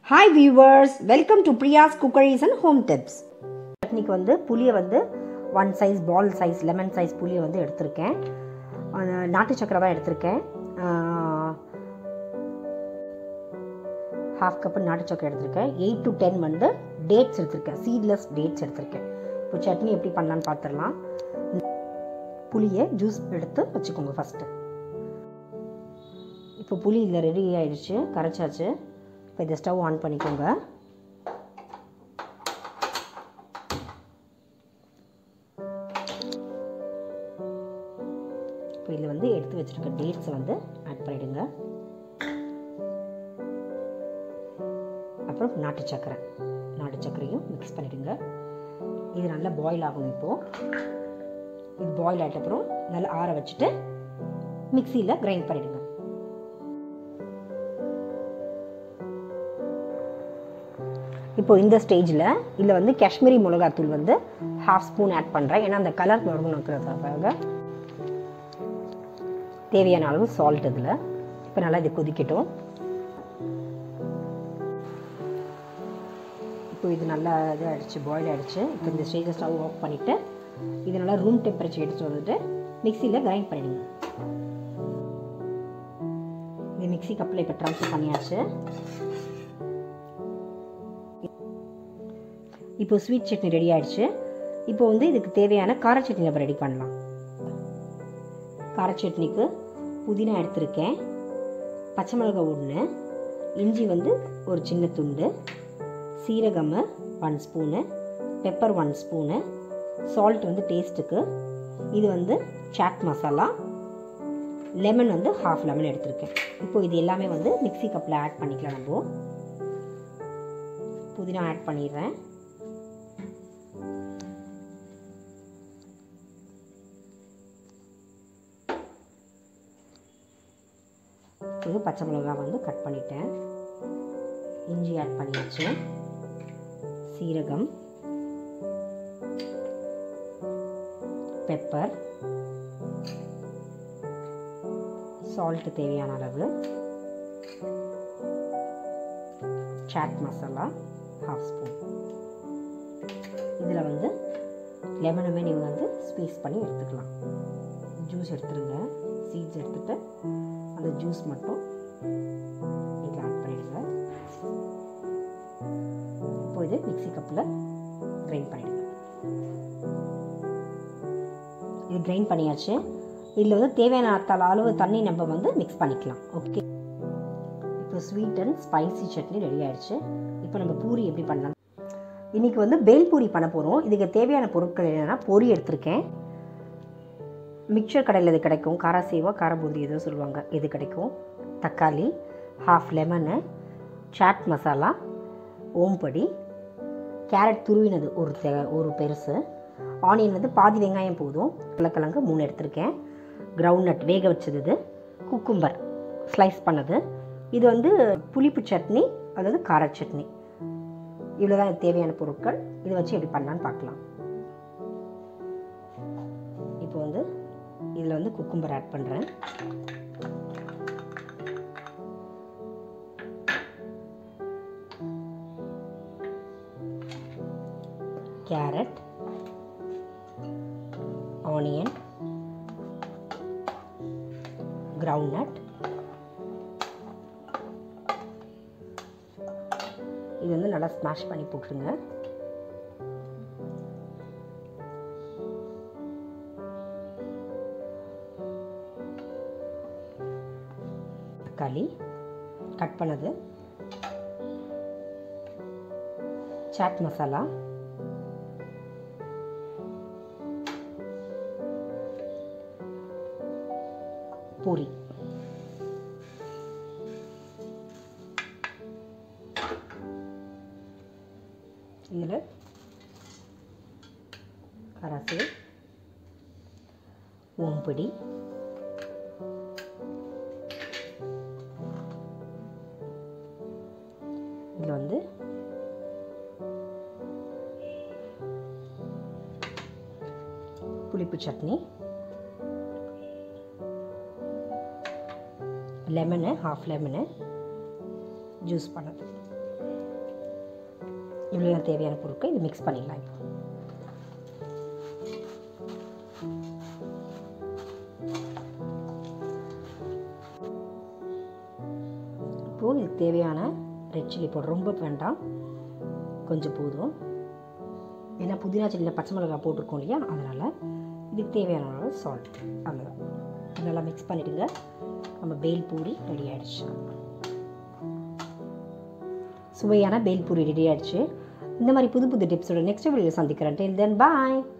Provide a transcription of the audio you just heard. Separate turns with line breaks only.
hi viewers welcome to Priya's cookeries and home tips சட்னிக்கு வந்து புளியை வந்து one size ball size lemon size புளியை வந்து எடுத்திருக்கேன் அஹ் நாட்டு சக்கரை தான் எடுத்திருக்கேன் ஹாஃப் கப்பு நாட்டு சக்கரை எடுத்திருக்கேன் எயிட் டு டென் வந்து டேட்ஸ் எடுத்திருக்கேன் சீட்லெஸ் டேட்ஸ் எடுத்திருக்கேன் இப்போ சட்னி எப்படி பண்ணலான்னு பார்த்துடலாம் புளியை ஜூஸ் எடுத்து வச்சுக்கோங்க ஃபஸ்ட்டு இப்போ புளி இதில் ரெடி ஆயிடுச்சு கரைச்சாச்சு இப்போ இதை ஸ்டவ் ஆன் பண்ணிக்கோங்க இப்போ இதில் வந்து எடுத்து வச்சுருக்க டேட்ஸை வந்து ஆட் பண்ணிவிடுங்க அப்புறம் நாட்டு சக்கரை நாட்டு சக்கரையும் மிக்ஸ் பண்ணிவிடுங்க இது நல்லா பாயில் ஆகணும் இப்போது இது பாயில் ஆகிட்ட அப்புறம் நல்லா ஆற வச்சுட்டு மிக்சியில் கிரைண்ட் பண்ணிவிடுங்க இப்போ இந்த ஸ்டேஜில் இதில் வந்து காஷ்மீரி மிளகாத்தூள் வந்து ஹாஃப் ஸ்பூன் ஆட் பண்ணுறேன் ஏன்னா அந்த கலர் வரணுங்கிறதுக்காக தேவையான அளவு சால்ட் இதில் இப்போ நல்லா இது கொதிக்கட்டும் இப்போ இது நல்லா இது ஆகிடுச்சு பாயில் ஆகிடுச்சு இப்போ இந்த ஸ்டேஜில் ஸ்டவ் ஆஃப் பண்ணிவிட்டு இது நல்லா ரூம் டெம்பரேச்சர் எடுத்து வந்துட்டு மிக்சியில் கிரைண்ட் பண்ணிடுங்க இது மிக்சி கப்பில் இப்போ ட்ரான்ஸ்ஃபர் பண்ணியாச்சு இப்போ ஸ்வீட் சட்னி ரெடி ஆயிடுச்சு இப்போ வந்து இதுக்கு தேவையான கார சட்னி நம்ம ரெடி பண்ணலாம் கார சட்னிக்கு புதினா எடுத்திருக்கேன் பச்சை மிளகாய் ஒன்று இஞ்சி வந்து ஒரு சின்ன துண்டு சீரகம் one spoon pepper one spoon salt வந்து டேஸ்ட்டுக்கு இது வந்து சாட் மசாலா லெமன் வந்து ஹாஃப் லெமன் எடுத்திருக்கேன் இப்போ இது எல்லாமே வந்து மிக்சி கப்பில் ஆட் பண்ணிக்கலாம் நம்ம புதினா ஆட் பண்ணிடுறேன் இது பச்சை மிளகாய் வந்து கட் பண்ணிட்டேன் இஞ்சி ஆட் பண்ணியாச்சு சீரகம் பெப்பர் சால்ட்டு தேவையான அளவு சாட் மசாலா ஹாஃப் ஸ்பூன் இதில் வந்து லெமனுமே நீங்கள் வந்து ஸ்பீஸ் பண்ணி எடுத்துக்கலாம் ஜூஸ் எடுத்துருங்க சீட்ஸ் எடுத்துகிட்டு அந்த ஜூஸ் மட்டும் இதில் ஆட் பண்ணிடுங்க இப்போ இது மிக்சி கப்பில் கிரைண்ட் பண்ணிடுங்க இது கிரைண்ட் பண்ணியாச்சு இதில் வந்து தேவையான அத்தால அளவு தண்ணி நம்ம வந்து மிக்ஸ் பண்ணிக்கலாம் ஓகே இப்போ sweet and spicy chutney ready ஆயிடுச்சு இப்போ நம்ம பூரி எப்படி பண்ணலாம் இன்றைக்கி வந்து பேல் பூரி பண்ண போகிறோம் இதுக்கு தேவையான பொருட்கள் என்னென்னா பொரி எடுத்திருக்கேன் மிக்சர் கடையில் இது கிடைக்கும் காராசேவா காரபூந்தி ஏதோ சொல்லுவாங்க இது கிடைக்கும் தக்காளி ஹாஃப் லெமனு சாட் மசாலா ஓம்படி கேரட் துருவினது ஒரு தே ஒரு பெருசு ஆனியன் வந்து பாதி வெங்காயம் போதும் உருளைக்கிழங்கு மூணு எடுத்திருக்கேன் கிரவுண்ட் நட் வேக வச்சது இது குக்கும்பர் ஸ்லைஸ் பண்ணது இது வந்து புளிப்பு சட்னி அதாவது கார சட்னி இவ்வளோ தான் தேவையான பொருட்கள் இதை வச்சு எப்படி பண்ணலான்னு பார்க்கலாம் இப்போ வந்து இதில் வந்து குக்கும்பர் ஆட் பண்ணுறேன் கேரட் ஆனியன் கிரவுண்ட் இது வந்து நல்லா ஸ்மாஷ் பண்ணி போட்டுருங்க தக்காளி கட் பண்ணது சாட் மசாலா பூரி இதில் கராசே ஓம்படி இதில் வந்து புளிப்பு chutney lemon half lemon juice பண்ணது இவ்வளோ தான் தேவையான பொருட்கள் இது மிக்ஸ் பண்ணிடலாம் இப்போ இப்போது இதுக்கு தேவையான ரெட் சில்லி பவுடர் ரொம்ப வேண்டாம் கொஞ்சம் போதும் ஏன்னா புதினா சில்லியில் பச்சை மிளகாய் போட்டிருக்கோம் இல்லையா அதனால் இதுக்கு தேவையான அளவு சால்ட் அவ்வளோதான் நல்லா மிக்ஸ் பண்ணிவிடுங்க நம்ம பேல் பூரி ரெடி ஆகிடுச்சு சுவையான பேல் பூரி ரெடி ஆகிடுச்சு இந்த மாதிரி புது புது டிப்ஸோட நெக்ஸ்ட் வீடியோ சந்திக்கிறேன் டெல் தென் பாய்